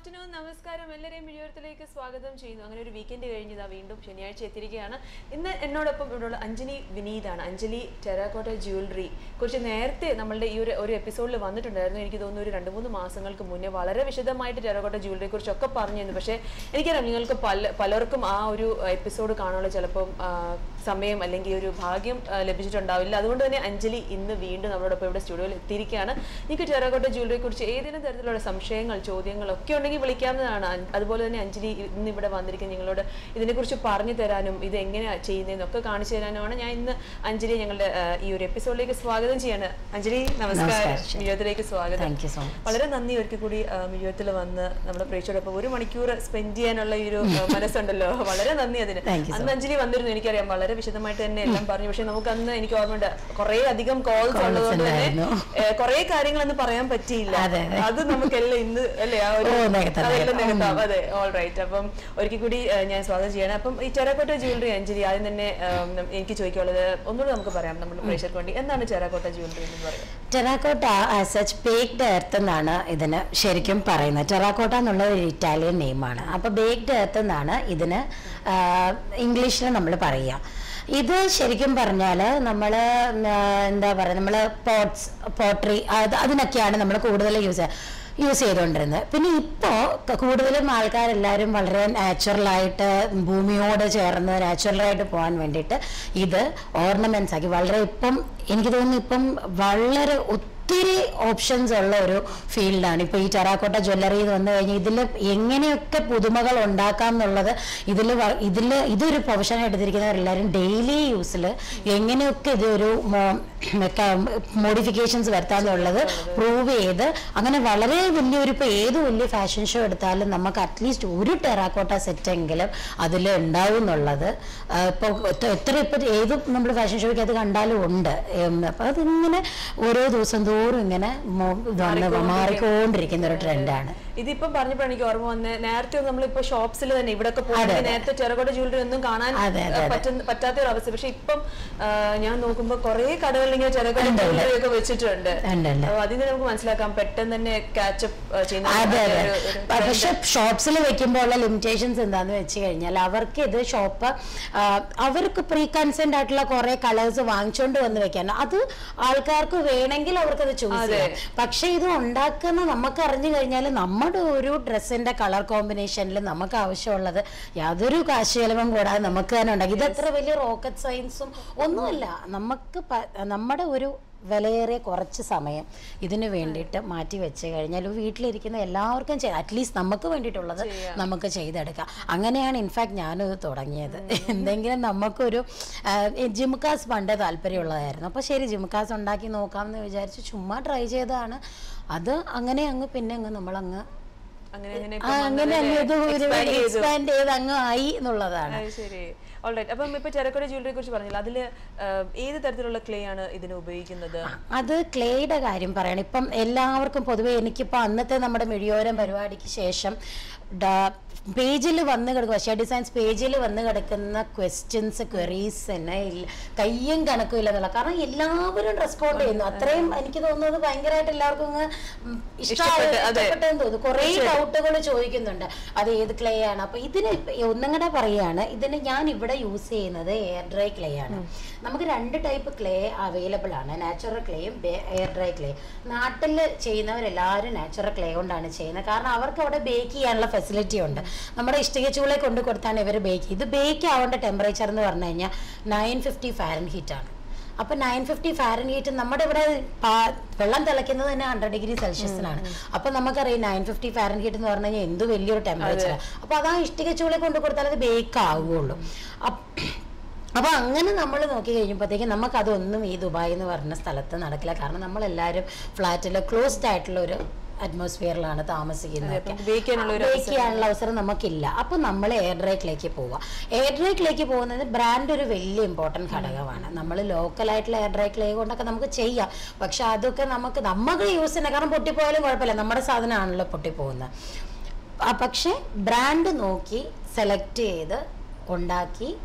Afternoon നമസ്കാരം എല്ലാവരെയും വിഴിയോരത്തിലേക്ക് സ്വാഗതം ചെയ്യുന്നു അങ്ങനെ ഒരു വീക്കെൻഡ് കഴിഞ്ഞതാ വീണ്ടും ശനിയാഴ്ച എത്തിയിരിക്കുകയാണ് ഇന്ന് എന്നോടൊപ്പം ഇവിടെയുള്ള അഞ്ജലി വിനീതാണ് അഞ്ജലി ടെറാക്കോട്ട ജ്വല്ലറി കുറിച്ച് നേരത്തെ നമ്മളുടെ ഈ ഒരു ഒരു എപ്പിസോഡിൽ വന്നിട്ടുണ്ടായിരുന്നു എനിക്ക് തോന്നുന്നു ഒരു രണ്ട് മൂന്ന് മാസങ്ങൾക്ക് മുന്നേ വളരെ വിശദമായിട്ട് ടെറാക്കോട്ട ജ്വല്ലറിയെ കുറിച്ചൊക്കെ പറഞ്ഞിരുന്നു പക്ഷേ എനിക്കറിയാം നിങ്ങൾക്ക് പല പലർക്കും ആ ഒരു എപ്പിസോഡ് കാണാനുള്ള ചിലപ്പം ആ, സമയം അല്ലെങ്കിൽ ഒരു ഭാഗ്യം ആ, ലഭിച്ചിട്ടുണ്ടാവില്ല അതുകൊണ്ട് തന്നെ അഞ്ജലി ഇന്ന് വീണ്ടും നമ്മളോടൊപ്പം ഇവിടെ സ്റ്റുഡിയോയിൽ എത്തിയിരിക്കുകയാണ് നിങ്ങൾക്ക് ടെറാക്കോട്ട ജ്വല്ലറിയെ കുറിച്ച് ഏതെങ്കിലും തരത്തിലുള്ള സംശയങ്ങൾ ചോദ്യങ്ങൾ ഒക്കെ ഉണ്ടെങ്കിൽ വിളിക്കാവുന്നതാണ് അൻ- അതുപോലെ തന്നെ അഞ്ജലി ഇന്ന് ഇവിടെ വന്നിരിക്കുന്ന നിങ്ങളോട് ഇതിനെക്കുറിച്ച് പറഞ്ഞു തരാനും ഇത് എങ്ങനെയാണ് ചെയ്യുന്നതെന്നൊക്കെ കാണിച്ചു തരാനുമാണ് ഞാൻ ഇന്ന് അഞ്ജലി ഞങ്ങളുടെ ആ, ഈ ഒരു എപ്പിസോഡിലേക്ക് സ്വാഗതം ചെയ്യാണ് അഞ്ജലി നമസ്കാരം നമസ്കാരം, ശരി. മിഴിയത്തിലേക്ക് സ്വാഗതം താങ്ക് യു സോ മച്ച് വളരെ നന്ദി ഒരിക്കൽ കൂടി മിഴിയത്തിൽ വന്ന് നമ്മുടെ പ്രേക്ഷകരോടൊപ്പം ഒരു മണിക്കൂർ സ്പെൻഡ് ചെയ്യാനുള്ള ഈ ഒരു ആ, മനസ്സുണ്ടല്ലോ വളരെ നന്ദി അതിന് Thank you so അന്ന് അഞ്ജലി വന്നിരുന്നു എനിക്കറിയാം വളരെ വിശദമായിട്ട് തന്നെ എല്ലാം പറഞ്ഞു പക്ഷെ നമുക്ക് അന്ന് എനിക്ക് ഓർമ്മയുണ്ട് കുറേ അധികം കോൾസ് Calls ഉള്ളതുകൊണ്ട് തന്നെ ഉണ്ടായിരുന്നു. ഏ, കുറേ കാര്യങ്ങൾ അന്ന് പറയാൻ പറ്റിയില്ല അതെ, അതെ. അത് നമുക്കെല്ലാം ഇന്ന് അല്ലേ ആ ഒരു ഓ, നികത്താം, അതെല്ലാം നികത്താം. നികത്താം അതെ ഓൾ റൈറ്റ് അപ്പം ഒരിക്കൽ കൂടി ഏ, ഞാൻ സ്വാഗതം ചെയ്യണം അപ്പം ഈ ടെറാക്കോട്ട ജ്വല്ലറി അഞ്ജലി ആദ്യം തന്നെ ഏം, നം- എനിക്ക് ചോദിക്കാനുള്ളത് ഒന്നുകൂടെ നമുക്ക് പറയാം നമ്മുടെ പ്രേക്ഷകർക്ക് വേണ്ടി എന്താണ് ടെറാക്കോട്ട ജ്വല്ലറി എന്ന് പറയുന്നത് terracotta as such baked earth എന്നാണ് ഇതിന് ശരിക്കും പറയുന്നത് ടെറാക്കോട്ട എന്നുള്ള ഒരു ഇറ്റാലിയൻ നെയിമാണ് അപ്പോൾ ബേക്ക്ഡ് എർത്ത് എന്നാണ് ഇതിന് ഇംഗ്ലീഷിൽ നമ്മൾ പറയുക ഇത് ശരിക്കും പറഞ്ഞാൽ നമ്മൾ എന്താ പറയുക നമ്മൾ പോട്ട്സ് പോട്രി അത് അതിനൊക്കെയാണ് നമ്മൾ കൂടുതൽ യൂസ് യൂസ് ചെയ്തുകൊണ്ടിരുന്നത് പിന്നെ ഇപ്പോൾ കൂടുതലും ആൾക്കാരെല്ലാവരും വളരെ നാച്ചുറലായിട്ട് ഭൂമിയോട് ചേർന്ന് നാച്ചുറലായിട്ട് പോകാൻ വേണ്ടിയിട്ട് ഇത് ഓർണമെന്റ്സ് ആക്കി വളരെ ഇപ്പം എനിക്ക് തോന്നുന്നു ഇപ്പം വളരെ ഒത്തിരി ഓപ്ഷൻസ് ഉള്ള ഒരു ഫീൽഡാണ് ഇപ്പോൾ ഈ ടെറാക്കോട്ട ജ്വല്ലറി എന്ന് വന്നു കഴിഞ്ഞാൽ ഇതിൽ എങ്ങനെയൊക്കെ പുതുമകൾ ഉണ്ടാക്കാം എന്നുള്ളത് ഇതിൽ ഇതിൽ ഇതൊരു പ്രൊഫഷൻ എടുത്തിരിക്കുന്നവരെല്ലാവരും ഡെയിലി യൂസിൽ എങ്ങനെയൊക്കെ ഇതൊരു മോഡിഫിക്കേഷൻസ് വരുത്താന്നുള്ളത് പ്രൂവ് ചെയ്ത് അങ്ങനെ വളരെ വലിയൊരു ഇപ്പോൾ ഏത് വലിയ ഫാഷൻ ഷോ എടുത്താലും നമുക്ക് അറ്റ്ലീസ്റ്റ് ഒരു ടെറാക്കോട്ട സെറ്റ് എങ്കിലും അതിൽ ഉണ്ടാവും എന്നുള്ളത് ഇപ്പോൾ എത്ര ഇപ്പോൾ ഏത് നമ്മൾ ഫാഷൻ ഷോയ്ക്ക് അത് കണ്ടാലും ഉണ്ട് അപ്പോൾ അതിങ്ങനെ ഓരോ ദിവസം തോറും ഇങ്ങനെ മോ- വന്ന് മാറിക്കൊണ്ടിരിക്കുന്ന ഒരു ട്രെൻഡാണ് ഇതിപ്പം പറഞ്ഞപ്പോഴാണ് എനിക്ക് ഓർമ്മ വന്നത് നേരത്തെ നമ്മളിപ്പോ ഷോപ്സിൽ തന്നെ ഇവിടെ ഒക്കെ പോകുന്നത് നേരത്തെ ചെറുകോട്ട ജ്വല്ലറി ഒന്നും കാണാൻ അതെ, അതെ, ആ, പറ്റുന്ന പറ്റാത്ത ഒരു അവസ്ഥ പക്ഷെ ഇപ്പം ആ, ഞാൻ നോക്കുമ്പോ കുറെ കടകളിൽ ഇങ്ങനെ ചെറുകോട്ട ജ്വല്ലറി ഒക്കെ വെച്ചിട്ടുണ്ട് ഉണ്ട് ഉണ്ട് അപ്പൊ അതിന് നമുക്ക് മനസ്സിലാക്കാം പെട്ടെന്ന് തന്നെ കാച്ചപ്പ് ചെയ്യുന്ന അതെ അതെ ഒരു- ഒരു പക്ഷെ ഷോപ്സിൽ വെക്കുമ്പോൾ ഉള്ള ലിമിറ്റേഷൻസ് എന്താന്ന് വെച്ച് കഴിഞ്ഞാൽ അവർക്ക് ഇത് ഷോപ്പ് അവർക്ക് പ്രീ കൺസെന്റ് ആയിട്ടുള്ള കുറെ കളേഴ്സ് വാങ്ങിച്ചുകൊണ്ട് വന്ന് വെക്കാൻ അത് ആൾക്കാർക്ക് വേണമെങ്കിൽ അവർക്ക് അത് ചൂസ് ചെയ്യാം പക്ഷെ ഇത് ഉണ്ടാക്കുന്ന നമുക്ക് അറിഞ്ഞു കഴിഞ്ഞാൽ നമ്മുടെ ഒരു ഡ്രസ്സിന്റെ കളർ കോമ്പിനേഷനിൽ നമുക്ക് ആവശ്യമുള്ളത് യാതൊരു കാശ് ചെലവും കൂടാതെ നമുക്ക് തന്നെ ഉണ്ടാക്കി ഇത് അത്ര വലിയ റോക്കറ്റ് സയൻസും ഒന്നുമല്ല നമുക്ക് പ- നമ്മുടെ ഒരു വിലയേറിയ കുറച്ച് സമയം ഇതിന് വേണ്ടിയിട്ട് മാറ്റി വെച്ച് കഴിഞ്ഞാൽ വീട്ടിലിരിക്കുന്ന എല്ലാവർക്കും ചെയ്യാം അറ്റ്ലീസ്റ്റ് നമുക്ക് വേണ്ടിയിട്ടുള്ളത് നമുക്ക് ചെയ്തെടുക്കാം അങ്ങനെയാണ് ഇൻഫാക്ട് ഞാനിത് തുടങ്ങിയത് എന്തെങ്കിലും നമുക്കൊരു ജിംകാസ് പണ്ട് താല്പര്യമുള്ളതായിരുന്നു അപ്പോൾ ശരി ജിംകാസ് ഉണ്ടാക്കി നോക്കാമെന്ന് വിചാരിച്ച് ചുമ്മാ ട്രൈ ചെയ്തതാണ് അത് അങ്ങനെ അങ്ങ് പിന്നെ അങ്ങ് നമ്മളങ്ങ് അങ്ങനെ അങ്ങനെ ആ, അങ്ങനെ അങ്ങ് ഇത് ഒരു എക്സ്പാൻഡ് ചെയ്ത് അങ്ങ് ആയി എന്നുള്ളതാണ് അത് ശരി ഓൾറൈറ്റ് അപ്പം ഇപ്പൊ ചെറുക്കോട്ട ജ്വല്ലറിയെ കുറിച്ച് പറഞ്ഞില്ല അതില് ആ, ഏത് തരത്തിലുള്ള ക്ലേ ആണ് ഇതിന് ഉപയോഗിക്കുന്നത് അത് ക്ലേയുടെ കാര്യം പറയണം ഇപ്പം എല്ലാവർക്കും പൊതുവെ എനിക്കിപ്പോൾ അന്നത്തെ നമ്മുടെ മിഴിയോരം പരിപാടിക്ക് ശേഷം പേജിൽ വന്ന് കിടക്കും പക്ഷേ ഡിസൈൻസ് പേജിൽ വന്ന് കിടക്കുന്ന ക്വസ്റ്റ്യൻസ് ക്വറീസ് തന്നെ ഇല്ല കയ്യും കണക്കും ഇല്ല എന്നുള്ള കാരണം എല്ലാവരും റെസ്പോണ്ട് ചെയ്യുന്നു അത്രയും എനിക്ക് തോന്നുന്നത് ഭയങ്കരമായിട്ട് എല്ലാവർക്കും അങ്ങ് ഉം ഇഷ്ടമായി ഇഷ്ടപ്പെട്ടെന്ന് തോന്നുന്നു കുറേ ഡൗട്ടുകൾ ചോദിക്കുന്നുണ്ട് അത് ഏത് ക്ലേ ആണ് അപ്പൊ ഇതിന് ഇപ്പ- ഒന്നും കൂടെ പറയാണ് ഇതിന് ഞാൻ ഇവിടെ യൂസ് ചെയ്യുന്നത് എയർ ഡ്രൈ ക്ലേ ആണ് നമുക്ക് രണ്ട് ടൈപ്പ് ക്ലേ അവൈലബിൾ ആണ് നാച്ചുറൽ ക്ലേയും എയർ ഡ്രൈ ക്ലേ നാട്ടിൽ ചെയ്യുന്നവരെല്ലാവരും നാച്ചുറൽ ക്ലേ കൊണ്ടാണ് ചെയ്യുന്നത് കാരണം അവർക്ക് അവിടെ ബേക്ക് ചെയ്യാനുള്ള ഫെസിലിറ്റി ഉണ്ട് നമ്മുടെ ഇഷ്ടിക ചൂളെ കൊണ്ട് കൊടുത്താണ് ഇവർ ബേക്ക് ഇത് ബേക്ക് ആവേണ്ട ടെമ്പറേച്ചർ എന്ന് പറഞ്ഞു കഴിഞ്ഞാൽ നയൻ ഫിഫ്റ്റി ഫാരൻ ഹീറ്റ് ആണ് അപ്പൊ നയൻ ഫിഫ്റ്റി ഫാരൻ ഹീറ്റ് നമ്മുടെ ഇവിടെ പാ- വെള്ളം തിളയ്ക്കുന്നത് തന്നെ ഹൺഡ്രഡ് ഡിഗ്രി സെൽഷ്യസിനാണ് അപ്പൊ നമുക്കറിയാം നയൻ ഫിഫ്റ്റി ഫാരൻ ഹീറ്റ് എന്ന് പറഞ്ഞു കഴിഞ്ഞാൽ എന്ത് വലിയൊരു ടെമ്പറേച്ചർ അപ്പൊ അത് ആ ഇഷ്ടിക ചൂളെ കൊണ്ട് കൊടുത്താൽ അത് ബേക്ക് ആവുകയുള്ളൂ അപ്പ് അപ്പൊ അങ്ങനെ നമ്മൾ നോക്കി കഴിയുമ്പോഴത്തേക്കും നമുക്ക് അതൊന്നും ഈ ദുബായ് എന്ന് പറഞ്ഞ സ്ഥലത്ത് നടക്കില്ല കാരണം നമ്മളെല്ലാവരും ഫ്ലാറ്റിൽ ക്ലോസ്ഡ് ആയിട്ടുള്ള ഒരു അറ്റ്മോസ്ഫിയറിലാണ് താമസിക്കുന്നത് bake ചെയ്യാനുള്ള ഒരു ബേക്ക് ചെയ്യാനുള്ള അവസരം നമുക്കില്ല അപ്പൊ നമ്മൾ എയർ ഡ്രൈക്കിലേക്ക് പോവാം എയർ ഡ്രൈക്കിലേക്ക് പോകുന്നത് ബ്രാൻഡ് ഒരു വലിയ ഇമ്പോർട്ടൻറ്റ് ഘടകമാണ് നമ്മൾ ലോക്കലായിട്ടുള്ള എയർ ഡ്രൈ ക്ലേ കൊണ്ടൊക്കെ നമുക്ക് ചെയ്യാം പക്ഷെ അതൊക്കെ നമുക്ക് നമുക്ക് യൂസ് ചെയ്യുന്ന കാരണം പൊട്ടിപ്പോയാലും കുഴപ്പമില്ല നമ്മുടെ സാധനമാണല്ലോ പൊട്ടിപ്പോകുന്നത് ആ, പക്ഷേ ബ്രാൻഡ് നോക്കി സെലക്ട് ചെയ്ത് ഉണ്ടാക്കി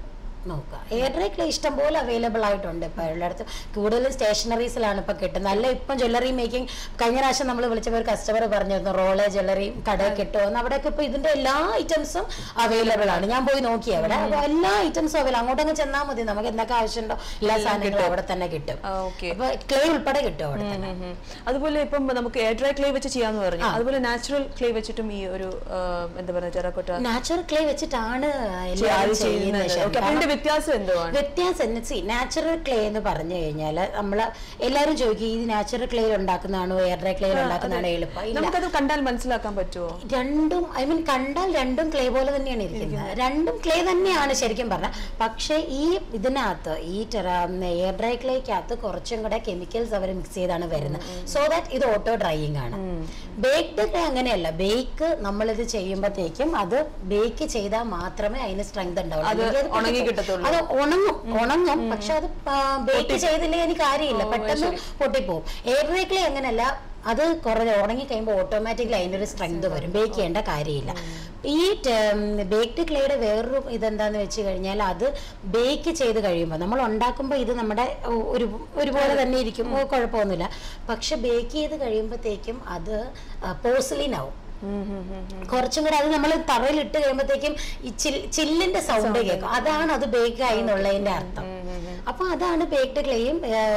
നോക്കുക എയർ ഡ്രൈ ക്ലേ ഇഷ്ടം പോലെ അവൈലബിൾ ആയിട്ടുണ്ട് ഇപ്പൊ എല്ലായിടത്തും കൂടുതലും സ്റ്റേഷനറീസിലാണ് ഇപ്പൊ കിട്ടുന്നത് അല്ല ഇപ്പം ജ്വല്ലറി മേക്കിംഗ് കഴിഞ്ഞ പ്രാവശ്യം നമ്മൾ വിളിച്ചപ്പോൾ ഒരു കസ്റ്റമർ പറഞ്ഞിരുന്നു റോള് ജ്വല്ലറി കടയിൽ കിട്ടുമെന്ന് അവിടെയൊക്കെ ഇപ്പൊ ഇതിന്റെ എല്ലാ ഐറ്റംസും അവൈലബിൾ ആണ് ഞാൻ പോയി നോക്കി അവിടെ അപ്പൊ എല്ലാ ഐറ്റംസും അവൈലബിൾ അങ്ങോട്ടങ്ങ് ചെന്നാൽ മതി നമുക്ക് എന്തൊക്കെ ആവശ്യമുണ്ടോ എല്ലാ സാധനങ്ങളും അവിടെ തന്നെ കിട്ടും ഓക്കെ അപ്പൊ ക്ലേ ഉൾപ്പെടെ കിട്ടും അവിടെ തന്നെ അതുപോലെ ഇപ്പം നമുക്ക് എയർ ഡ്രൈ ക്ലേ വെച്ച് ചെയ്യാന്ന് പറഞ്ഞു അതുപോലെ നാച്ചുറൽ ക്ലേ വെച്ചിട്ടും ഈ ഒരു ആ, എന്താ പറയുക ടെറക്കോട്ട നാച്ചുറൽ ക്ലേ വെച്ചിട്ടാണ് എല്ലാവരും ആദ്യം ചെയ്യുന്നത് ചെയ്യുന്നത് ശരി. ഓക്കെ അപ്പൊ ഇതിന്റെ വ്യത്യാസം എന്തുവാണ് വ്യത്യാസം എന്ന് സി നാച്ചുറൽ ക്ലേ എന്ന് പറഞ്ഞു കഴിഞ്ഞാൽ നമ്മൾ എല്ലാവരും ചോദിക്കും ഇത് നാച്ചുറൽ ക്ലേയിൽ ഉണ്ടാക്കുന്നതാണോ എയർ ഡ്രൈ ക്ലേയിൽ ഉണ്ടാക്കുന്നതാണോ എളുപ്പം ഇല്ല നമുക്കത് കണ്ടാൽ മനസ്സിലാക്കാൻ പറ്റുമോ രണ്ടും ഐ മീൻ കണ്ടാൽ രണ്ടും ക്ലേ പോലെ തന്നെയാണ് ഇരിക്കുന്നത് രണ്ടും ക്ലേ തന്നെയാണ് ശരിക്കും പറഞ്ഞാൽ പക്ഷേ ഈ ഇതിനകത്ത് ഈ എയർ ഡ്രൈ ക്ലേക്കകത്ത് കുറച്ചും കൂടെ കെമിക്കൽസ് അവർ മിക്സ് ചെയ്താണ് വരുന്നത് സോ ദാറ്റ് ഇത് ഓട്ടോ ഡ്രൈയിങ് ആണ് ബേക്ക്ഡ് ക്ലേ അങ്ങനെയല്ല ബേക്ക് നമ്മളിത് ചെയ്യുമ്പോഴത്തേക്കും അത് ബേക്ക് ചെയ്താൽ മാത്രമേ അതിന് സ്ട്രെങ്ത് ഉണ്ടാവുള്ളൂ അല്ലെങ്കിൽ അത് ഉണങ്ങി പൊട്ടിപ്പോകും. കിട്ടത്തുള്ളൂ. അത് ഉണങ്ങും ഉണങ്ങും പക്ഷെ അത് ബേക്ക് ചെയ്തില്ലെങ്കിൽ എനിക്ക് കാര്യമില്ല പെട്ടെന്ന് പൊട്ടിപ്പോവും എയർ ഡ്രൈ ക്ലേ അങ്ങനെയല്ല അത് കുറേ ഉണങ്ങി കഴിയുമ്പോൾ ഓട്ടോമാറ്റിക്കലി അതിനൊരു സ്ട്രെങ്ത് വരും ബേക്ക് ചെയ്യേണ്ട കാര്യമില്ല ഈ ബേക്ക്ഡ് ക്ലേയുടെ വേറൊരു ഇതെന്താന്ന് വെച്ച് കഴിഞ്ഞാൽ അത് ബേക്ക് ചെയ്ത് കഴിയുമ്പോൾ നമ്മൾ ഉണ്ടാക്കുമ്പോൾ ഇത് നമ്മുടെ ഒ- ഒരു ഒരുപോലെ തന്നെ ഇരിക്കും ഓ, കുഴപ്പമൊന്നുമില്ല പക്ഷെ ബേക്ക് ചെയ്ത് കഴിയുമ്പോഴത്തേക്കും അത് പോഴ്സലിൻ ആവും കുറച്ചും കൂടെ അത് നമ്മൾ തറയിൽ ഇട്ട് കഴിയുമ്പോഴത്തേക്കും ഈ ചിൽ- ചില്ലിന്റെ സൗണ്ട് കേൾക്കും അതാണ് അത് ബേക്ക് ആയി എന്നുള്ളതിന്റെ അർത്ഥം അപ്പൊ അതാണ് ബേക്ക്ഡ് ക്ലേയും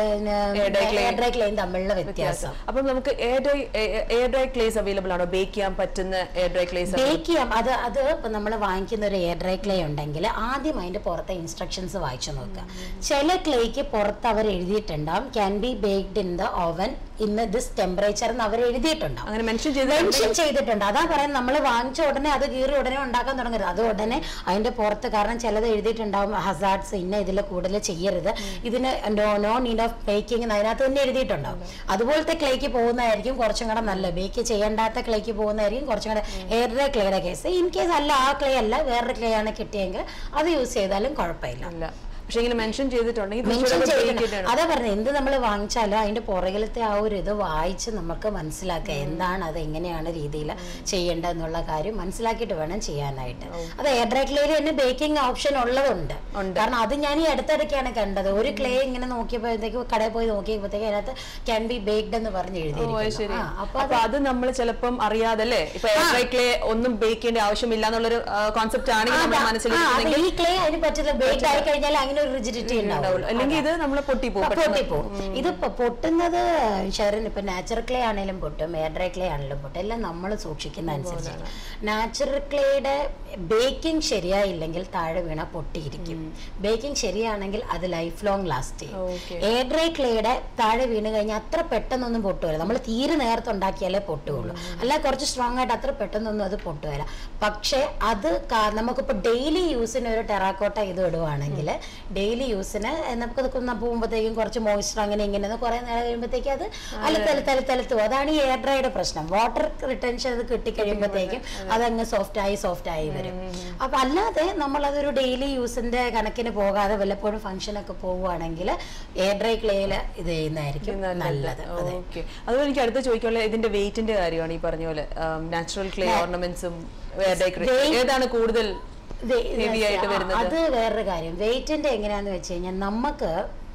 എയർ ഡ്രൈ ക്ലേയും തമ്മിലുള്ള വ്യത്യാസം അപ്പം നമുക്ക് air dry air dry clays available ആണോ ബേക്ക് ചെയ്യാൻ പറ്റുന്ന എയർ ഡ്രൈ ക്ലേസ് ബേക്ക് ചെയ്യാം അത് അത് ഇപ്പൊ നമ്മൾ വാങ്ങിക്കുന്ന ഒരു എയർ ഡ്രൈ ക്ലേ ഉണ്ടെങ്കിൽ ആദ്യം അതിന്റെ പുറത്തെ ഇൻസ്ട്രക്ഷൻസ് വായിച്ചു നോക്കുക ചില ക്ലേക്ക് പുറത്ത് അവർ എഴുതിയിട്ടുണ്ടാവും can be baked in the oven in this temperature എന്ന് അവർ എഴുതിയിട്ടുണ്ടാവും അങ്ങനെ മെൻഷൻ ചെയ്ത് മെൻഷൻ ചെയ്തിട്ടുണ്ട് അതാ പറയുന്നത് നമ്മൾ വാങ്ങിച്ച ഉടനെ അത് കീറി ഉടനെ ഉണ്ടാക്കാൻ തുടങ്ങരുത് അത് ഉടനെ അതിന്റെ പുറത്ത് കാരണം ചിലത് എഴുതിയിട്ടുണ്ടാവും ഹസാർഡ്സ് ഇന്ന ഇതിൽ കൂടുതൽ ചെയ്യരുത് ഇതിന് no no need of baking അതിനകത്ത് തന്നെ എഴുതിയിട്ടുണ്ടാവും അതുപോലത്തെ ക്ലേക്ക് പോകുന്നതായിരിക്കും കുറച്ചും കൂടെ നല്ല ബേക്ക് ചെയ്യേണ്ടാത്ത ക്ലേക്ക് പോകുന്നതായിരിക്കും കുറച്ചും കൂടെ എയർ ഡ്രൈ ക്ലേയുടെ കേസ് ഇൻ കേസ് അല്ല ആ ക്ലേ അല്ല വേറൊരു ക്ലേ ആണ് കിട്ടിയെങ്കിൽ അത് യൂസ് ചെയ്താലും കുഴപ്പമില്ല അല്ല പക്ഷെ ഇങ്ങനെ മെൻഷൻ ചെയ്തിട്ടുണ്ടെങ്കിൽ മെൻഷൻ കുറച്ചുകൂടെ ചെയ്തിട്ടുണ്ട് bake ചെയ്തിട്ടാണ്. അതാ പറഞ്ഞത് എന്ത് നമ്മൾ വാങ്ങിച്ചാലും അതിന്റെ പുറകിലത്തെ ആ ഒരു ഇത് വായിച്ച് നമുക്ക് മനസ്സിലാക്കുക എന്താണ് അത് എങ്ങനെയാണ് രീതിയിൽ ചെയ്യേണ്ടത് എന്നുള്ള കാര്യം മനസ്സിലാക്കിയിട്ട് വേണം ചെയ്യാനായിട്ട് അത് എയർ ഡ്രൈ ക്ലേയിൽ തന്നെ ബേക്കിംഗ് ഓപ്ഷൻ ഉള്ളതുണ്ട് കാരണം അത് ഞാൻ ഈ അടുത്തിടയ്ക്കാണ് കണ്ടത് ഒരു ക്ലേ ഇങ്ങനെ നോക്കിയപ്പോഴത്തേക്ക് കടയിൽ പോയി നോക്കിയപ്പോഴത്തേക്ക് അതിനകത്ത് ക്യാൻ ബി ബേക്ഡ് എന്ന് പറഞ്ഞ് ഓ, അത് ശരി എഴുതിയിരിക്കുന്നു ആ, അപ്പൊ അപ്പൊ അത് നമ്മൾ ചിലപ്പം അറിയാതെ അല്ലേ ഇപ്പൊ എയർ ഡ്രൈ ക്ലേ ഒന്നും ബേക്ക് ചെയ്യേണ്ട ആവശ്യമില്ല എന്നുള്ളൊരു കോൺസെപ്റ്റ് ആണെങ്കിൽ നമ്മുടെ മനസ്സിൽ ആ, അപ്പൊ ഈ ക്ലേ അതിന് പറ്റില്ല ബേക്ക് ആയി കഴിഞ്ഞാൽ അങ്ങനെ ഒരു റിജിഡിറ്റി ഉണ്ടാവും ഉണ്ടാവുള്ളൂ അല്ലെങ്കിൽ ഇത് നമ്മൾ പൊട്ടിപ്പോകും പൊട്ടിപ്പോവും ഇത് ഇപ്പൊ പൊട്ടുന്നത് ഷെറിൻ ഇപ്പൊ നാച്ചുറൽ ക്ലേ ആണെങ്കിലും പൊട്ടും എയർ ഡ്രൈ ക്ലേ ആണെങ്കിലും പൊട്ടും എല്ലാം നമ്മൾ സൂക്ഷിക്കുന്ന അനുസരിച്ചാണ് നാച്ചുറൽ ക്ലേയുടെ ബേക്കിംഗ് ശരിയായില്ലെങ്കിൽ താഴെ വീണ പൊട്ടിയിരിക്കും ബേക്കിംഗ് ശരിയാണെങ്കിൽ അത് ലൈഫ് ലോങ് ലാസ്റ്റ് ചെയ്യും Okay. എയർ ഡ്രൈ ക്ലേയുടെ താഴെ വീണ് കഴിഞ്ഞാൽ അത്ര പെട്ടെന്നൊന്നും പൊട്ടുകയില്ല നമ്മൾ തീരെ നേരത്തുണ്ടാക്കിയാലേ പൊട്ടുകയുള്ളൂ അല്ല കുറച്ച് സ്ട്രോങ് ആയിട്ട് അത്ര പെട്ടെന്നൊന്നും അത് പൊട്ടുകയില്ല പക്ഷേ അത് കാ- നമുക്കിപ്പോൾ ഡെയിലി യൂസിന് ഒരു ടെറാക്കോട്ട ഇത് ഇടുവാണെങ്കിൽ ഡെയിലി യൂസിന് നമുക്കത് കുന്ന പോകുമ്പോഴത്തേക്കും കുറച്ച് മോയ്സ്ചർ അങ്ങനെ ഇങ്ങനെ കുറേ നേരം കഴിയുമ്പോഴത്തേക്കും അത് അലത്തല തലത്തലത്ത് പോകും അതാണ് ഈ എയർ ഡ്രൈയുടെ പ്രശ്നം വാട്ടർ റിട്ടൻഷൻ അത് കിട്ടിക്കഴിയുമ്പോഴത്തേക്കും അതങ്ങ് സോഫ്റ്റ് ആയി സോഫ്റ്റ് ആയി വരും അപ്പൊ അല്ലാതെ നമ്മൾ അതൊരു ഡെയിലി യൂസിന്റെ കണക്കിന് പോകാതെ വല്ലപ്പോഴും ഫംഗ്ഷൻ ഒക്കെ പോവുകയാണെങ്കിൽ എയർ ഡ്രൈ ക്ലേയിൽ ഇത് ചെയ്യുന്നതായിരിക്കും നല്ലത് അതെ ഓക്കെ അതുപോലെ എനിക്ക് അടുത്ത് ചോദിക്കാനുള്ള ഇതിന്റെ വെയിറ്റിന്റെ കാര്യമാണ് ഈ പറഞ്ഞ പോലെ നാച്ചുറൽ ക്ലേ ഓർണമെന്റ്സും എയർ ഡ്രൈ ക്ലേ ഏതാണ് കൂടുതൽ വെ- heavy ആയിട്ട് ആ, വരുന്നത്? അത് വേറൊരു കാര്യം വെയിറ്റിന്റെ എങ്ങനെയാന്ന് വെച്ച് കഴിഞ്ഞാൽ നമുക്ക്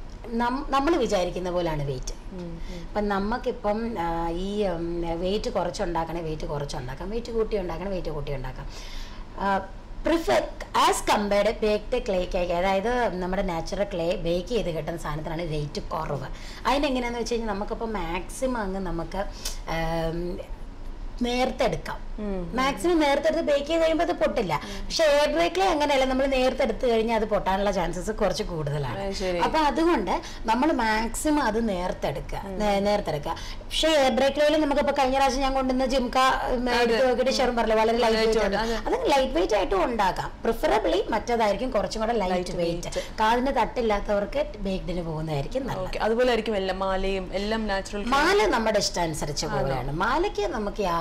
നമ്മൾ വിചാരിക്കുന്ന പോലാണ് വെയിറ്റ് അപ്പം നമുക്കിപ്പം ആ, ഈ വെയിറ്റ് കുറച്ചുണ്ടാക്കണേ വെയിറ്റ് കുറച്ചുണ്ടാക്കാം വെയിറ്റ് കൂട്ടി ഉണ്ടാക്കണം വെയിറ്റ് കൂട്ടി ഉണ്ടാക്കാം പ്രിഫർ ആസ് കമ്പയർഡ് ബേക്ക്ഡ് ക്ലേക്ക് അതായത് നമ്മുടെ നാച്ചുറൽ ക്ലേ ബേക്ക് ചെയ്ത് കിട്ടുന്ന സാധനത്തിനാണ് വെയിറ്റ് കുറവ് അതിനെങ്ങനെയാന്ന് വെച്ച് കഴിഞ്ഞാൽ നമുക്കിപ്പോൾ മാക്സിമം അങ്ങ് നമുക്ക് ആം, നേരത്തെ എടുക്കാം മാക്സിമം നേരത്തെ എടുത്ത് ബേക്ക് ചെയ്ത് കഴിയുമ്പോൾ അത് പൊട്ടില്ല പക്ഷെ എയർ ഡ്രൈക്കിലെ അങ്ങനെയല്ല നമ്മൾ നേരത്തെ എടുത്തു കഴിഞ്ഞാൽ അത് പൊട്ടാനുള്ള ചാൻസസ് കുറച്ച് കൂടുതലാണ് അത് ശരി. അപ്പൊ അതുകൊണ്ട് നമ്മൾ മാക്സിമം അത് നേരത്തെ എടുക്കുക നേ- നേരത്തെ എടുക്കുക പക്ഷെ എയർ ഡ്രൈക്കിൽ നമുക്കിപ്പോ കഴിഞ്ഞ പ്രാവശ്യം ഞാൻ കൊണ്ടുവന്ന ജിംക ഉം, എടുത്ത് നോക്കിയിട്ട് ഷെറും പറഞ്ഞില്ല വളരെ ലൈറ്റ് വെയിറ്റ് ആണ് അത് ലൈറ്റ് വെയിറ്റ് ആയിട്ടും ഉണ്ടാക്കാം പ്രിഫറബിളി മറ്റേതായിരിക്കും കുറച്ചും കൂടെ ലൈറ്റ് വെയിറ്റ് കാതിന് തട്ടില്ലാത്തവർക്ക് ബേക്ക്ഡിന് പോകുന്നതായിരിക്കും നല്ലത് ഓക്കെ അതുപോലെ ആയിരിക്കും എല്ലാം മാലയും എല്ലാം നാച്ചുറൽ മാല നമ്മുടെ ഇഷ്ടാനുസരിച്ച് പോവുകയാണ് മാലയ്ക്ക് നമുക്ക് യാതൊരു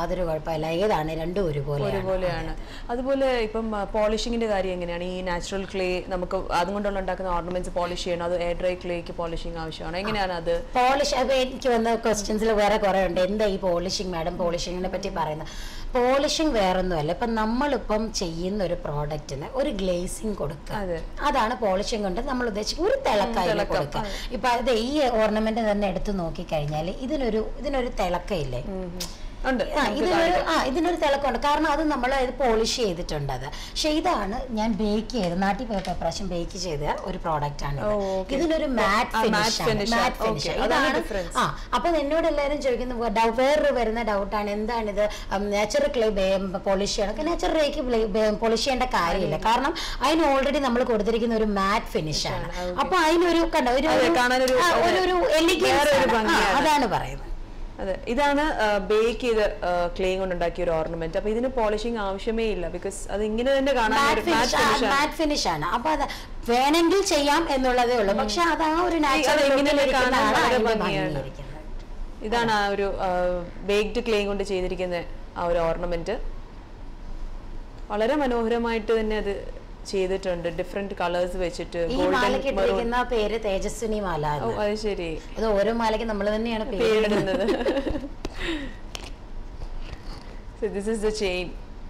യാതൊരു കുഴപ്പമില്ല ഏതാണ് രണ്ടും ഒരുപോലെ ഒരുപോലെയാണ് അതുപോലെ ഇപ്പം പോളിഷിങ്ങിന്റെ കാര്യം എങ്ങനെയാണ് ഈ നാച്ചുറൽ ക്ലേ നമുക്ക് അതുകൊണ്ടുള്ള ഉണ്ടാക്കുന്ന ഓർണമെന്റ്സ് പോളിഷ് ചെയ്യണം അത് എയർ ഡ്രൈ ക്ലേക്ക് പോളിഷിങ് ആവശ്യമാണ് എങ്ങനെയാണ് അത് പോളിഷ് അപ്പൊ എനിക്ക് വന്ന ക്വസ്റ്റ്യൻസിൽ വേറെ കുറെ ഉണ്ട് എന്താ ഈ പോളിഷിങ് മാഡം പോളിഷിങ്ങിനെ പറ്റി പറയുന്നത് പോളിഷിങ് വേറൊന്നുമല്ല ഇപ്പം നമ്മളിപ്പം ചെയ്യുന്ന ഒരു പ്രോഡക്റ്റിന് ഒരു ഗ്ലേസിങ് കൊടുക്കുക അതെ അതാണ് പോളിഷിങ് കൊണ്ട് നമ്മൾ ഉദ്ദേശിക്കുന്നത് ഒരു തിളക്കായി കൊടുക്കുക ഇപ്പൊ അത് ഈ ഓർണമെന്റ് തന്നെ എടുത്ത് നോക്കിക്കഴിഞ്ഞാൽ ഇതിനൊരു ഇതിനൊരു തിളക്കയില്ലേ ഉം ഉം. ഉണ്ട് ആ ഇതിനൊരു ആ ഇതിനൊരു തിളക്കമുണ്ട് കാരണം അത് നമ്മൾ ഇത് പോളിഷ് ചെയ്തിട്ടുണ്ട് അത് പക്ഷെ ഇതാണ് ഞാൻ ബേക്ക് ചെയ്ത് നാട്ടിൽ പോയപ്പോൾ പ്രാവശ്യം ബേക്ക് ചെയ്ത ഒരു പ്രോഡക്റ്റ് ആണ് ഇത്. ഓ, okay. ഇതിനൊരു മാറ്റ് ആ, matte ഫിനിഷ് finish ആണ്. മാറ്റ് ഫിനിഷ് Okay, അതാണ് ഇതാണ് difference. ആ അപ്പൊ എന്നോട് എല്ലാവരും ചോദിക്കുന്ന ഡൗ വേറൊരു വരുന്ന ഡൗട്ടാണ് എന്താണിത് നാച്ചുറൽ ക്ലേ പോളിഷ് ചെയ്യണം നാച്ചുറൽ റേക്ക് പോളിഷ് ചെയ്യേണ്ട കാര്യമില്ല കാരണം അതിന് ഓൾറെഡി നമ്മൾ കൊടുത്തിരിക്കുന്ന ഒരു മാറ്റ് ഫിനിഷ് ആണ് അപ്പൊ അതിനൊരു കണ്ടോ ഒരു അതെ, ഒരു- കാണാനൊരു- ആ, ഒരു ഒരു elegance വേറൊരു ആണ്. ആ, ഭംഗിയാണ്. അതാണ് പറയുന്നത് അതെ ഇതാണ് ബേക്ക് ചെയ്ത് ക്ലേ കൊണ്ട് ഉണ്ടാക്കിയ ഒരു ഓർണമെന്റ് അപ്പൊ ഇതിന് പോളിഷിങ് ആവശ്യമേ ഇല്ല ബിക്കോസ് അത് ഇങ്ങനെ തന്നെ കാണാൻ മാറ്റ് ഒരു matte ഫിനിഷ് finish ആണ്. മാറ്റ് ഫിനിഷ് ആണ് അപ്പൊ അത് വേണമെങ്കിൽ ചെയ്യാം എന്നുള്ളതേ ഉള്ളൂ പക്ഷെ അത് ആ ഒരു അത് ഇങ്ങനെ കാണാൻ വളരെ ഭംഗിയാണ്. നാച്ചുറൽ ഇതാണ് ആ ഒരു ബേക്ഡ് ക്ലേ കൊണ്ട് ചെയ്തിരിക്കുന്ന ആ ഒരു ഓർണമെന്റ് വളരെ മനോഹരമായിട്ട് തന്നെ അത് ചെയ്തിട്ടുണ്ട് ഡിഫറെന്റ് കളേഴ്സ് വെച്ചിട്ട് ഈ ഗോൾഡൻ മാലയ്ക്ക് ഇട്ടിരിക്കുന്ന പേര് തേജസ്വിനി മാല ഓ എന്ന്. അത് ശരി അത് ഓരോ മാലയ്ക്ക് നമ്മൾ തന്നെയാണ് പേര് പേരിടുന്നത് this is the chain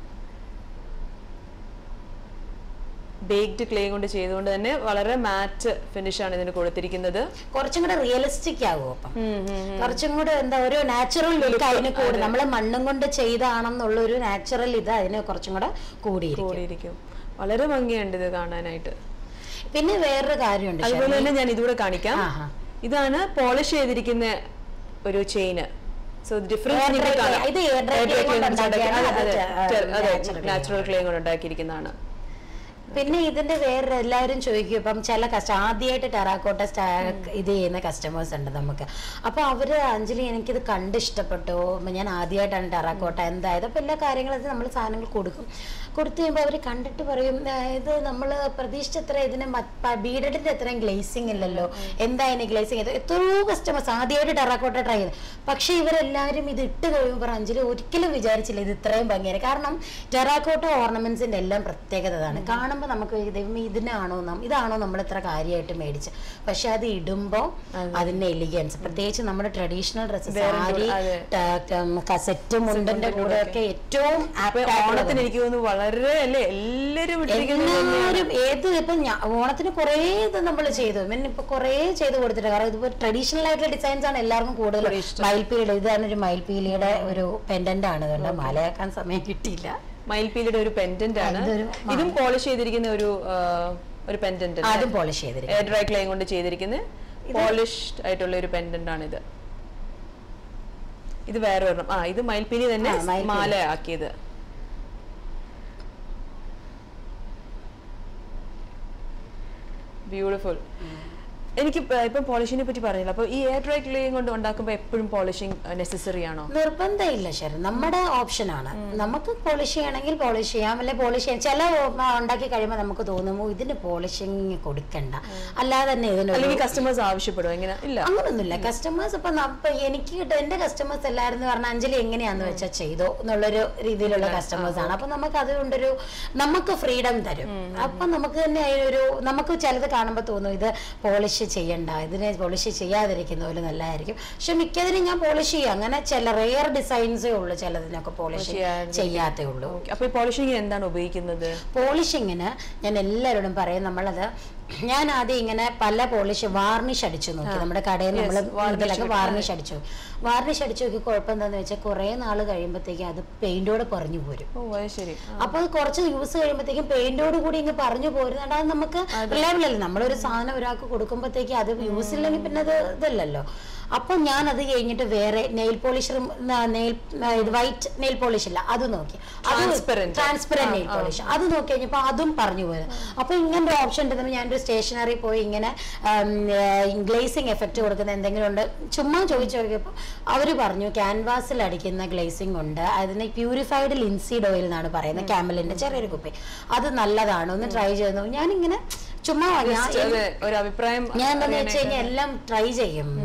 baked clay കൊണ്ട് ചെയ്തുകൊണ്ട് തന്നെ വളരെ മാറ്റ് ഫിനിഷ് ആണ് ഇതിന് കൊടുത്തിരിക്കുന്നത് കുറച്ചും കൂടെ റിയലിസ്റ്റിക് ആകും അപ്പം ഉം, ഉം, ഉം. കുറച്ചും കൂടെ എന്താ ഒരു നാച്ചുറൽ ലുക്ക് അതിന് കൂടി നമ്മള് മണ്ണും കൊണ്ട് ചെയ്താണെന്നുള്ള ഒരു നാച്ചുറൽ ഇത് അതിന് കുറച്ചും കൂടെ കൂടിയിരിക്കും കൂടിയിരിക്കും വളരെ ഭംഗിയുണ്ട് ഇത് കാണാനായിട്ട് പിന്നെ വേറൊരു കാര്യമുണ്ട് അതുപോലെ തന്നെ ഞാൻ ഇതുകൂടെ കാണിക്കാം ആഹാ. ഇതാണ് പോളിഷ് ചെയ്തിരിക്കുന്ന ഒരു ചെയിന് സോ ഡിഫറൻസ് Air നിങ്ങൾക്ക് dry കാണാം clay. ഇത് air dry clay കൊണ്ട് ഉണ്ടാക്കിയാണ് അത് natural clay നാച്ചുറൽ ക്ലേ കൊണ്ട് ഉണ്ടാക്കിയിരിക്കുന്നതാണ് പിന്നെ ഇതിന്റെ വേറെ എല്ലാവരും ചോദിക്കും ഇപ്പം ചില കസ്റ്റ ആദ്യമായിട്ട് ടെറാക്കോട്ട സ്റ്റാ ഇത് ചെയ്യുന്ന കസ്റ്റമേഴ്സ് ഉണ്ട് നമുക്ക് അപ്പൊ അവര് അഞ്ജലി എനിക്കിത് കണ്ട് ഇഷ്ടപ്പെട്ടു അപ്പൊ ഞാൻ ആദ്യമായിട്ടാണ് ടെറാക്കോട്ട എന്തായത് അപ്പൊ എല്ലാ കാര്യങ്ങളും നമ്മൾ സാധനങ്ങൾ കൊടുക്കും കൊടുത്തു കഴിയുമ്പോൾ അവർ കണ്ടിട്ട് പറയും "ആ, ഇത് നമ്മൾ പ്രതീക്ഷിച്ചത്ര ഇതിന് ബീഡഡിന്റെ അത്രയും ഗ്ലേസിങ് ഇല്ലല്ലോ എന്താ ഇതിന് ഗ്ലേസിങ് എത്രയോ കസ്റ്റമേഴ്സ് ആദ്യമായിട്ട് ടെറാക്കോട്ട ട്രൈ ചെയ്ത് പക്ഷെ ഇവരെല്ലാവരും ഇത് ഇട്ട് കഴിയുമ്പോൾ അഞ്ജലി ഒരിക്കലും വിചാരിച്ചില്ല ഇത് ഇത്രയും ഭംഗിയാണ് കാരണം ടെറാക്കോട്ട ഓർണമെന്റ്സിന്റെ എല്ലാം പ്രത്യേകത അതാണ് കാണുമ്പോൾ നമുക്ക് ദൈവമേ ഇതിനാണോ നം ഇതാണോ നമ്മൾ ഇത്ര കാര്യമായിട്ട് മേടിച്ച് പക്ഷെ അത് ഇടുമ്പോൾ അതിന്റെ എലിഗൻസ് പ്രത്യേകിച്ച് നമ്മുടെ ട്രഡീഷണൽ ഡ്രസ്സ് സാരി അതെ. സെറ്റ് മുണ്ടിന്റെ കൂടെ ഒക്കെ ഏറ്റവും അപ്പൊ apt ആയിട്ടുള്ളത്. ഓണത്തിന് എനിക്ക് തോന്നുന്നു വളരെ അല്ലേ എല്ലാരും ഇട്ടിരിക്കുന്നത് എല്ലാവരും ഏത് ഇപ്പൊ ഞാ- ഓണത്തിന് കുറേ ഇത് നമ്മൾ ചെയ്തു പിന്നെ ഇപ്പൊ കുറേ ചെയ്ത് കൊടുത്തിട്ട് കാരണം ഇതിപ്പോ ട്രഡീഷണൽ ആയിട്ടുള്ള ഡിസൈൻസ് ആണ് എല്ലാവർക്കും കൂടുതൽ മയിൽപീലിയുടെ ഇതാണ് ഒരു മയിൽപീലിയുടെ ഒരു പെൻഡന്റ് ആണ് കണ്ട മലയാക്കാൻ സമയം കിട്ടിയില്ല മയിൽപീലിയുടെ ഒരു പെൻഡന്റ് ആണ് ഇതൊരു ഇതും പോളിഷ് ചെയ്തിരിക്കുന്ന ഒരു ആ, ഒരു പെൻഡന്റ് ആദ്യം പോളിഷ് ചെയ്തിരിക്കും എയർ ഡ്രൈ ക്ലേ കൊണ്ട് ചെയ്തിരിക്കുന്ന പോളിഷ്ഡ് ആയിട്ടുള്ള ഒരു പെൻഡന്റ് ആണ് ഇത് ഇത് വേറെ ഒരെണ്ണം ആ ഇത് മയിൽപ്പീലി തന്നെ ആ, മയിൽപ്പീലി. മാല ആക്കിയത് ബ്യൂട്ടിഫുൾ എനിക്ക് ഇപ്പ- ഇപ്പം പോളിഷിനെ പറ്റി പറഞ്ഞില്ല അപ്പൊ ഈ എയർ ഡ്രൈ ക്ലേ കൊണ്ട് ഉണ്ടാക്കുമ്പോൾ എപ്പോഴും പോളിഷിങ് നെസസറി ആണോ നിർബന്ധമില്ല ശരി നമ്മുടെ ഓപ്ഷനാണ് നമുക്ക് പോളിഷ് ചെയ്യണമെങ്കിൽ പോളിഷ് ചെയ്യാം അല്ലെ പോളിഷ് ചെയ്യാം ചില ഓ- ഉണ്ടാക്കി കഴിയുമ്പോൾ നമുക്ക് തോന്നുമോ ഇതിന് പോളിഷിങ് കൊടുക്കണ്ട അല്ലാതെ തന്നെ ഇതിനൊരു അല്ലെങ്കിൽ കസ്റ്റമേഴ്സ് ആവശ്യപ്പെടും എങ്ങനെ ഇല്ല അങ്ങനൊന്നുമില്ല കസ്റ്റമേഴ്സ് ഇപ്പൊ ന- ഇപ്പൊ എനിക്ക് കിട്ടും എന്റെ കസ്റ്റമേഴ്സ് എല്ലാവരും പറഞ്ഞ അഞ്ജലി എങ്ങനെയാന്ന് വെച്ചാൽ ചെയ്തോ എന്നുള്ളൊരു രീതിയിലുള്ള കസ്റ്റമേഴ്സ് ആണ് അപ്പൊ നമുക്ക് അതുകൊണ്ടൊരു നമുക്ക് ഫ്രീഡം തരും അപ്പൊ നമുക്ക് തന്നെ ഒരു നമുക്ക് ചിലത് കാണുമ്പോൾ തോന്നും ഇത് പോളിഷ് ചെയ്യണ്ട ഇതിനെ പോളിഷ് ചെയ്യാതിരിക്കുന്ന പോലെ നല്ലതായിരിക്കും പക്ഷെ മിക്കതിനും ഞാൻ പോളിഷ് ചെയ്യും അങ്ങനെ ചില റെയർ ഡിസൈൻസേ ഉള്ളൂ ചിലതിനൊക്കെ പോളിഷ് ചെയ്യാതിരിക്കും. ചെയ്യാത്തേ ഉള്ളൂ Okay. അപ്പൊ ഈ പോളിഷിങ് എന്താണ് ഉപയോഗിക്കുന്നത് പോളിഷിങ്ങിന് ഞാൻ എല്ലാവരോടും പറയും നമ്മളത് ഞാൻ ആദ്യം ഇങ്ങനെ പല പോളിഷ് വാർണിഷ് അടിച്ചു നോക്കി നമ്മുടെ കടയിൽ നമ്മൾ ഇതിലൊക്കെ വാർണിഷ് അടിച്ചു വാർണിഷ് അടിച്ചു നോക്കി കുഴപ്പമെന്താന്ന് വെച്ചാൽ കുറേ നാൾ കഴിയുമ്പോഴത്തേക്കും അത് പെയിന്റോട് പറഞ്ഞു പോരും ഓ അത് ശരി ആ. അപ്പൊ അത് കുറച്ച് യൂസ് കഴിയുമ്പോഴത്തേക്കും പെയിന്റോട് കൂടി ഇങ്ങ് പറഞ്ഞു പോരുന്നുണ്ട് അത് നമുക്ക് റിലയബിൾ അല്ല നമ്മളൊരു സാധനം ഒരാൾക്ക് കൊടുക്കുമ്പോഴത്തേക്ക് അത് യൂസ് ഇല്ലെങ്കിൽ പിന്നെ അത് ഇതല്ലല്ലോ അപ്പൊ ഞാൻ അത് കഴിഞ്ഞിട്ട് വേറെ നെയിൽ പോളിഷർ നെയിൽ ഇത് വൈറ്റ് നെയിൽ പോളിഷ് ഇല്ല അത് നോക്കി Transparent. ട്രാൻസ്പെറന്റ് നെയിൽ പോളിഷ് അത് നോക്കി കഴിഞ്ഞപ്പോ അതും പറഞ്ഞു പോയത് അപ്പൊ ഇങ്ങനെ ഒരു ഓപ്ഷൻ ഉണ്ടെന്ന് ഞാനൊരു സ്റ്റേഷനറി പോയി ഇങ്ങനെ ഗ്ലേസിങ് എഫക്റ്റ് കൊടുക്കുന്ന എന്തെങ്കിലും ഉണ്ട് ചുമ്മാ ചോദിച്ചു നോക്കിയപ്പോൾ അവർ പറഞ്ഞു ക്യാൻവാസിൽ അടിക്കുന്ന ഗ്ലേസിംഗ് ഉണ്ട് അതിന് പ്യൂരിഫൈഡ് ലിൻസീഡ് ഓയിൽ എന്നാണ് പറയുന്നത് ക്യാമലിന്റെ ചെറിയൊരു കുപ്പി അത് നല്ലതാണ് ഒന്ന് ട്രൈ ചെയ്തു ഞാനിങ്ങനെ ചുമ്മാ ഞാൻ അതെ, ഒരു അഭിപ്രായം ഞാൻ എന്താന്ന് വെച്ച് കഴിഞ്ഞാൽ എല്ലാം ട്രൈ ചെയ്യും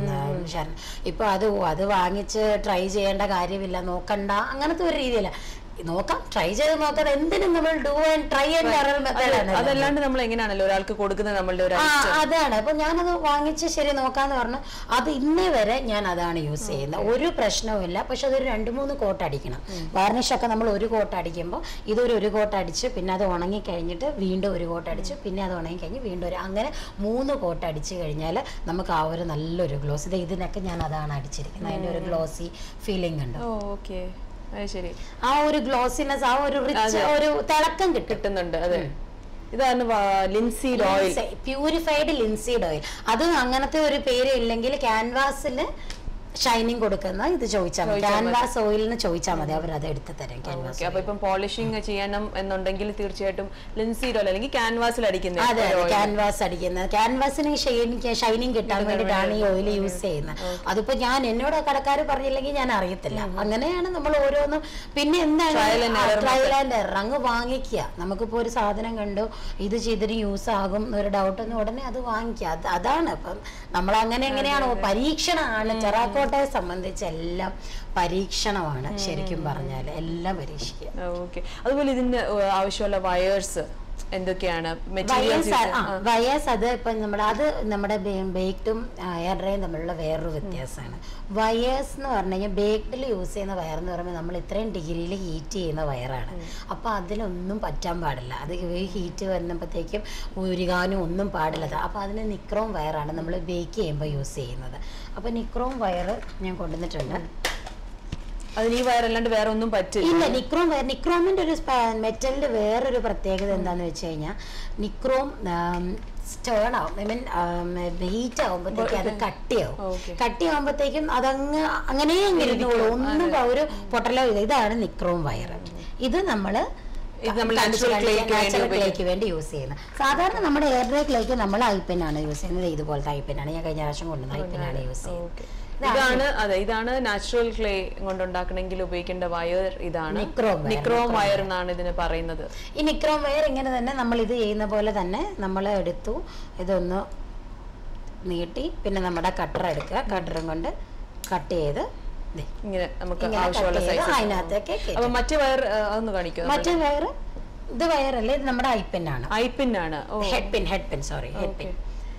ശരണം ഇപ്പൊ അത് ഓ, അത് വാങ്ങിച്ച് ട്രൈ ചെയ്യേണ്ട കാര്യമില്ല നോക്കണ്ട അങ്ങനത്തെ ഒരു രീതിയില്ല നോക്കാം ട്രൈ ചെയ്ത് നോക്കാം എന്തിനും നമ്മൾ do and try and error മെത്തേഡാണ് അതല്ലാണ്ട് നമ്മൾ എങ്ങനെയാണല്ലോ ഒരാൾക്ക് കൊടുക്കുന്നത് നമ്മളുടെ ഒരു ആ അതാണ് അപ്പൊ ഞാനത് വാങ്ങിച്ച് ശരി നോക്കാന്ന് പറഞ്ഞു അത് ഇന്നേ വരെ ഞാൻ അതാണ് യൂസ് ചെയ്യുന്നത് ഒരു പ്രശ്നവുമില്ല പക്ഷെ അതൊരു രണ്ട് മൂന്ന് കോട്ട് അടിക്കണം വാർണിഷ് ഒക്കെ നമ്മൾ ഒരു കോട്ട് അടിക്കുമ്പോൾ ഇതൊരു ഒരു കോട്ട് അടിച്ച് പിന്നെ അത് ഉണങ്ങി കഴിഞ്ഞിട്ട് വീണ്ടും ഒരു കോട്ട് അടിച്ച് പിന്നെ അത് ഉണങ്ങി കഴിഞ്ഞ് വീണ്ടും ഒരു അങ്ങനെ മൂന്ന് കോട്ട് അടിച്ച് കഴിഞ്ഞാൽ നമുക്ക് ആ ഒരു നല്ലൊരു ഗ്ലോസ് ഇത് ഇതിനൊക്കെ ഞാൻ അതാണ് അടിച്ചിരിക്കുന്നത് അതിന്റെ ഒരു ഗ്ലോസി ഫീലിംഗ് ഉണ്ട് ഓ ഓക്കെ അത് ശരി ആ ഒരു ഗ്ലോസിനെസ് ആ ഒരു റിച്ച് ഒരു തിളക്കം കിട്ടും കിട്ടുന്നുണ്ട് അതെ ഇതാണ് linseed oil purified linseed oil അത് അങ്ങനത്തെ ഒരു പേര് ഇല്ലെങ്കിൽ ക്യാൻവാസിൽ ഷൈനിങ് കൊടുക്കുന്ന ഇത് ചോദിച്ചാൽ മതി ക്യാൻവാസ് ഓയിലിന് ചോദിച്ചാൽ മതി അവർ അത് എടുത്ത് തരും ക്യാൻവാസ് ഓക്കെ അപ്പൊ ഇപ്പം പോളിഷിംഗ് ചെയ്യണം എന്നുണ്ടെങ്കിൽ തീർച്ചയായിട്ടും ലിൻസീഡ് ഓയിൽ അല്ലെങ്കിൽ ക്യാൻവാസിൽ അടിക്കുന്ന അതെ അതെ ക്യാൻവാസ് അടിക്കുന്നത് ക്യാൻവാസിന് ഷൈനിങ് ഷൈനിങ് കിട്ടാൻ വേണ്ടിയിട്ടാണ് ഈ ഓയിൽ യൂസ് ചെയ്യുന്നത് അതിപ്പോ ഞാൻ എന്നോട് കടക്കാർ പറഞ്ഞില്ലെങ്കിൽ ഞാൻ അറിയത്തില്ല അങ്ങനെയാണ് നമ്മൾ ഓരോന്നും പിന്നെ എന്താണ് ട്രയൽ ആൻഡ് എറർ അങ്ങ് വാങ്ങിക്കുക നമുക്കിപ്പോ ഒരു സാധനം കണ്ടു ഇത് ചെയ്തിട്ട് യൂസ് ആകും എന്നൊരു ഡൗട്ട് ഒന്നും ഉടനെ അത് വാങ്ങിക്കുക അത് അതാണ് ഇപ്പം നമ്മൾ അങ്ങനെ എങ്ങനെയാണോ പരീക്ഷണമാണ് ചെറാക്കോട്ടെ സംബന്ധിച്ച് എല്ലാം പരീക്ഷണമാണ് ശരിക്കും പറഞ്ഞാൽ എല്ലാം പരീക്ഷിക്കുക ഓക്കെ അതുപോലെ ഇതിന് ഏഹ്, ആവശ്യമുള്ള വയേഴ്സ് എന്തൊക്കെയാണ് മെറ്റീരിയൽസ് വയേഴ്സ് ആ വയേഴ്സ് അത് ഇപ്പം നമ്മുടെ അത് നമ്മുടെ ബേക്ഡും എയർ ഡ്രൈയും തമ്മിലുള്ള വേറൊരു വ്യത്യാസമാണ് വയേഴ്സ് എന്ന് പറഞ്ഞു കഴിഞ്ഞാൽ ബേക്ഡിൽ യൂസ് ചെയ്യുന്ന വയർ എന്ന് പറയുമ്പോൾ നമ്മൾ ഇത്രയും ഡിഗ്രിയിൽ ഹീറ്റ് ചെയ്യുന്ന വയറാണ് അപ്പോൾ അതിലൊന്നും പറ്റാൻ പാടില്ല അത് ഹീറ്റ് വരുമ്പോഴത്തേക്കും ഉരുകാനും ഒന്നും പാടില്ല അപ്പോൾ അതിന് നിക്രോം വയറാണ് നമ്മൾ ബേക്ക് ചെയ്യുമ്പോൾ യൂസ് ചെയ്യുന്നത് അപ്പോൾ നിക്രോം വയർ ഞാൻ കൊണ്ടുവന്നിട്ടുണ്ട് അതിന് ഈ വയർ അല്ലാണ്ട് വേറെ ഒന്നും പറ്റില്ല ഇല്ല നിക്രോം വേ- നിക്രോമിന്റെ ഒരു മെറ്റലിന്റെ വേറൊരു പ്രത്യേകത എന്താന്ന് വെച്ച് കഴിഞ്ഞാൽ നിക്രോം സ്റ്റേൺ ആവും ഐ മീൻ ഹീറ്റ് ആവുമ്പോഴത്തേക്കും അത് കട്ടിയാവും Okay. കട്ടിയാവുമ്പോഴത്തേക്കും അതങ്ങ് അങ്ങനെ അങ്ങ് ഇരുന്നോളൂ ഒന്നും പ- ഒരു പൊട്ടലോ ഇല്ല ഇതാണ് നിക്രോം വയർ ഇത് നമ്മള് ഇത് നമ്മൾ natural clay ക്ക് വേണ്ടി നാച്ചുറൽ ക്ലേക്ക് വേണ്ടി യൂസ് ചെയ്യുന്നത് സാധാരണ നമ്മുടെ എയർ ഡ്രൈ ക്ലേക്ക് നമ്മൾ ഐപ്പനാണ് യൂസ് ചെയ്യുന്നത് ഇതുപോലത്തെ ഐപ്പനാണ് ഞാൻ കഴിഞ്ഞ പ്രാവശ്യം കൊണ്ടുവന്ന ഐപ്പനാണ് യൂസ് ചെയ്യുന്നത് ഓക്കെ ഇതാണ് അതെ ഇതാണ് നാച്ചുറൽ ക്ലേ കൊണ്ടുണ്ടാക്കണമെങ്കിൽ ഉപയോഗിക്കേണ്ട വയർ ഇതാണ് Nichrome wire, നിക്രോം വയർ എന്നാണ് ഇതിന് പറയുന്നത് ഈ നിക്രോം വയർ ഇങ്ങനെ തന്നെ നമ്മൾ ഇത് ചെയ്യുന്ന പോലെ തന്നെ നമ്മൾ എടുത്തു ഇതൊന്ന് നീട്ടി പിന്നെ നമ്മുടെ കട്ടർ എടുക്കുക കട്ടറും കൊണ്ട് കട്ട് ചെയ്ത് ദേ, ഇങ്ങനെ നമുക്ക് ഇങ്ങനെ ആവശ്യമുള്ള cut ചെയ്ത് സൈസ് അതിനകത്തേക്ക് കയറ്റും. അപ്പൊ മറ്റേ വയർ അതൊന്ന് കാണിക്കും മറ്റേ വയർ ഇത് വയറല്ല ഇത് നമ്മുടെ ഐപ്പിൻ ആണ് ഐപ്പിൻ ആണ് ഓ head pin head pin sorry head pin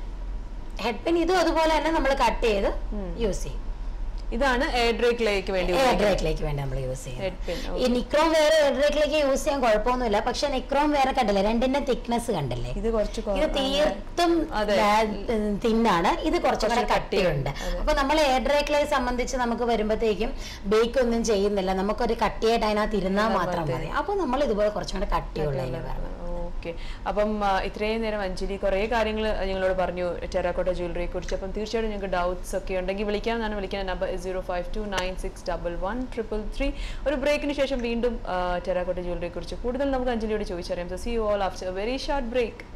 head pin ഇതും അതുപോലെ തന്നെ നമ്മൾ കട്ട് ചെയ്ത് യൂസ് ചെയ്യും ഇതാണ് എയർ ഡ്രൈ ക്ലേക്ക് വേണ്ടി എയർ ഡ്രൈക്കിലേക്ക് വേണ്ടി നമ്മൾ യൂസ് ചെയ്യും ഹെഡ് പിൻ ഈ നിക്രോം വെയർ എയർ ഡ്രൈക്കിലേക്ക് യൂസ് ചെയ്യാൻ കുഴപ്പമൊന്നുമില്ല പക്ഷെ നിക്രോം വെയർ കണ്ടില്ലേ രണ്ടിന്റെ തിക്നെസ് കണ്ടില്ലേ ഇത് കുറച്ച് കൊ- ഇത് തീർത്തും അതെ. തിന്നാണ് ഇത് കുറച്ചുകൂടെ കട്ടിയുണ്ട് അപ്പൊ നമ്മൾ എയർ ഡ്രൈ ക്ലേ സംബന്ധിച്ച് നമുക്ക് വരുമ്പോഴത്തേക്കും ബേക്ക് ഒന്നും ചെയ്യുന്നില്ല നമുക്കൊരു കട്ടിയായിട്ട് അതിനകത്ത് ഇരുന്നാൽ മാത്രം മതി അപ്പൊ നമ്മൾ ഇതുപോലെ കുറച്ചും കൂടെ കട്ടിയുള്ള അതിന് വരണം ഓക്കെ അപ്പം ആ, ഇത്രയും നേരം അഞ്ജലി കുറേ കാര്യങ്ങൾ ഞങ്ങളോട് പറഞ്ഞു ടെറാക്കോട്ട ജ്വല്ലറിയെ കുറിച്ച് അപ്പം തീർച്ചയായിട്ടും ഞങ്ങൾക്ക് ഡൗട്ട്സ് ഒക്കെ ഉണ്ടെങ്കിൽ വിളിക്കാമെന്നാണ് വിളിക്കുന്ന number zero five two nine six double one triple three ഒരു ബ്രേക്കിന് ശേഷം വീണ്ടും ടെറാക്കോട്ട ജ്വല്ലറിയെ കുറിച്ച് കൂടുതൽ നമുക്ക് അഞ്ജലിയോട് ചോദിച്ചറിയാം so see you all after very short break